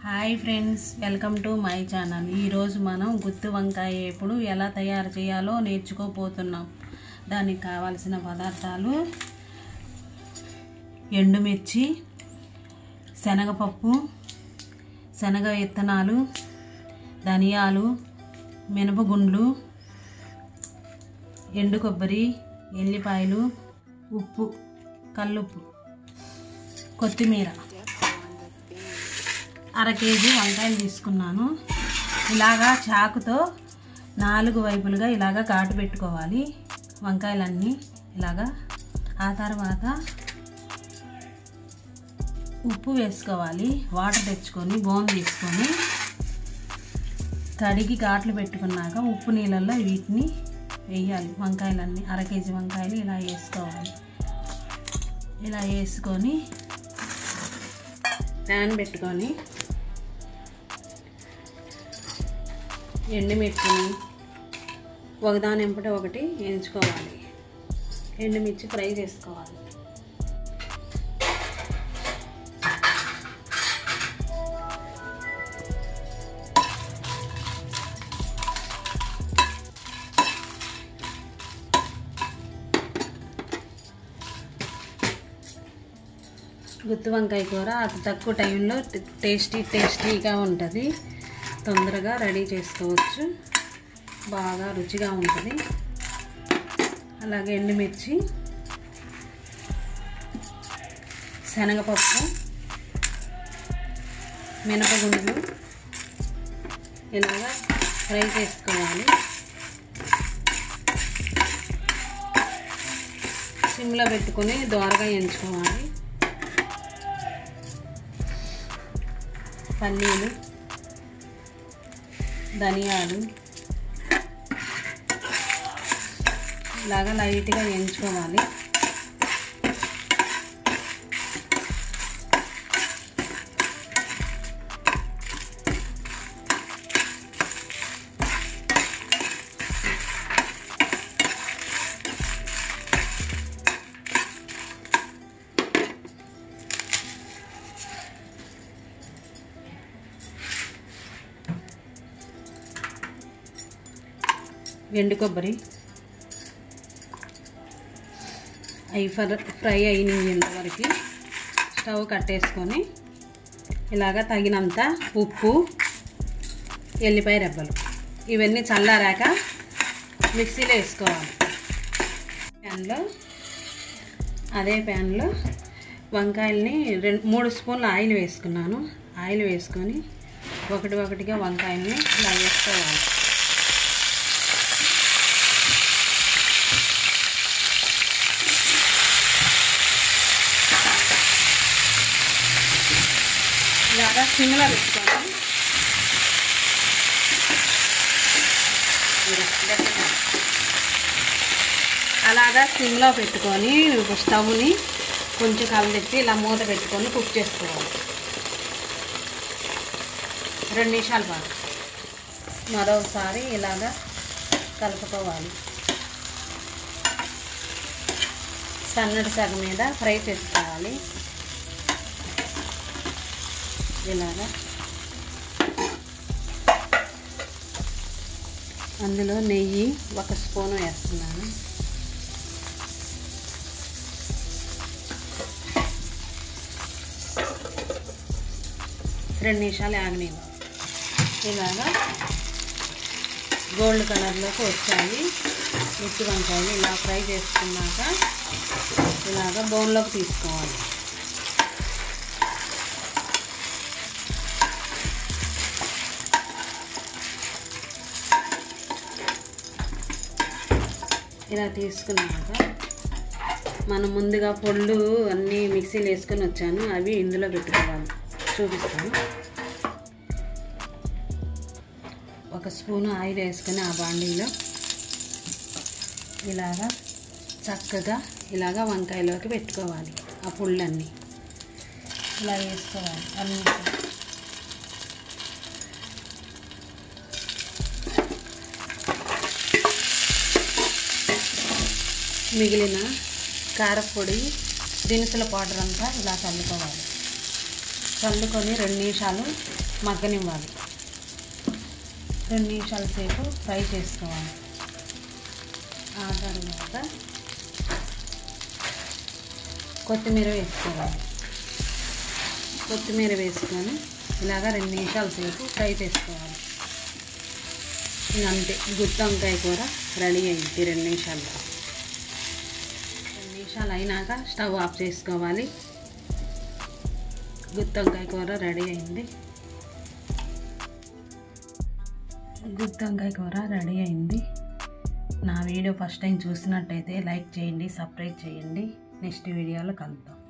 hi friends welcome to my channel ఈరోజు మనం గుత్తి వంకాయ ఎప్పుడు ఎలా తయారు చేయాలో నేర్చుకోపోతున్నాం దానికి కావాల్సిన పదార్థాలు ఎండుమిర్చి శనగపప్పు శనగ విత్తనాలు ధనియాలు మినపగుండ్లు ఎండు కొబ్బరి ఎల్లిపాయలు ఉప్పు కల్లుప్పు కొత్తిమీర అర కేజీ వంకాయలు తీసుకున్నాను ఇలాగా చాకుతో నాలుగు వైపులుగా ఇలాగా ఘాటు పెట్టుకోవాలి వంకాయలన్నీ ఇలాగా ఆ తర్వాత ఉప్పు వేసుకోవాలి వాటర్ తెచ్చుకొని బోన్ తీసుకొని కడిగి ఘాట్లు పెట్టుకున్నాక ఉప్పు నీళ్ళల్లో వీటిని వేయాలి వంకాయలన్నీ అర కేజీ వంకాయలు ఇలా వేసుకోవాలి ఇలా వేసుకొని ప్యాన్ పెట్టుకొని ఎండుమిర్చిని ఒకదాని ఎంపటి ఒకటి వేయించుకోవాలి ఎండుమిర్చి ఫ్రై చేసుకోవాలి గుత్తి వంకాయ కూర అతి తక్కువ టైంలో టేస్టీ టేస్టీగా ఉంటుంది తొందరగా రెడీ చేసుకోవచ్చు బాగా రుచిగా ఉంటుంది అలాగే ఎండుమిర్చి శనగపప్పు మినపగుండ్లు ఇలాగా ఫ్రై చేసుకోవాలి సిమ్లో పెట్టుకొని దోరగా ఎంచుకోవాలి పల్లీలు ధనియాలు ఇలాగా లైట్గా వేయించుకోవాలి ఎండు కొబ్బరి అవి ఫ్రై అయినంత వరకు స్టవ్ కట్టేసుకొని ఇలాగ తగినంత ఉప్పు ఎల్లిపాయ రెబ్బలు ఇవన్నీ చల్లారాక మిక్సీలో వేసుకోవాలి ప్యాన్లో అదే ప్యాన్లో వంకాయల్ని రెండు మూడు స్పూన్ల ఆయిల్ వేసుకున్నాను ఆయిల్ వేసుకొని ఒకటి ఒకటిగా వంకాయల్ని ఇలా వేసుకోవాలి ఇలాగా సిమ్లో పెట్టుకోండి అలాగా సిమ్లో పెట్టుకొని స్టవ్ని కొంచెం కలదెప్పి ఇలా మూత పెట్టుకొని కుక్ చేసుకోవాలి రెండు నిమిషాల పాటు మరోసారి ఇలాగా కలుపుకోవాలి సన్నటి సగం మీద ఫ్రై చేసుకోవాలి ఇలాగా అందులో నెయ్యి ఒక స్పూను వేస్తున్నాను రెండు నిమిషాలు ఆగనివ్వ ఇలాగా గోల్డ్ కలర్లోకి వచ్చాయి మిర్చి వంకాయలు ఇలా ఫ్రై చేసుకున్నాక ఇలాగ బౌన్లోకి తీసుకోవాలి ఇలా తీసుకున్నాక మనం ముందుగా పొళ్ళు అన్నీ మిక్సీలో వేసుకొని వచ్చాను అవి ఇందులో పెట్టుకోవాలి చూపిస్తాను ఒక స్పూను ఆయిల్ వేసుకొని ఆ బాండీలో ఇలాగా చక్కగా ఇలాగా వంకాయలోకి పెట్టుకోవాలి ఆ పుళ్ళన్నీ ఇలా వేసుకోవాలి అన్నీ మిగిలిన కారపొడి దినుసుల పౌడర్ అంతా ఇలా చల్లుకోవాలి చల్లుకొని రెండు నిమిషాలు మగ్గనివ్వాలి రెండు నిమిషాల సేపు ఫ్రై చేసుకోవాలి ఆ తర్వాత కొత్తిమీర వేసుకోవాలి కొత్తిమీర వేసుకొని ఇలాగ రెండు నిమిషాల సేపు ఫ్రై చేసుకోవాలి ఇంక అంతే గుత్తి వంకాయ కూర రెడీ అయింది రెండు నిమిషాల్లో రెండు నిమిషాలు అయినాక స్టవ్ ఆఫ్ చేసుకోవాలి గుత్తి వంకాయ కూర రెడీ అయింది గుత్తి వంకాయ కూర రెడీ అయింది నా వీడియో ఫస్ట్ టైం చూసినట్టయితే లైక్ చేయండి సబ్స్క్రైబ్ చేయండి నెక్స్ట్ వీడియోలో కలుద్దాం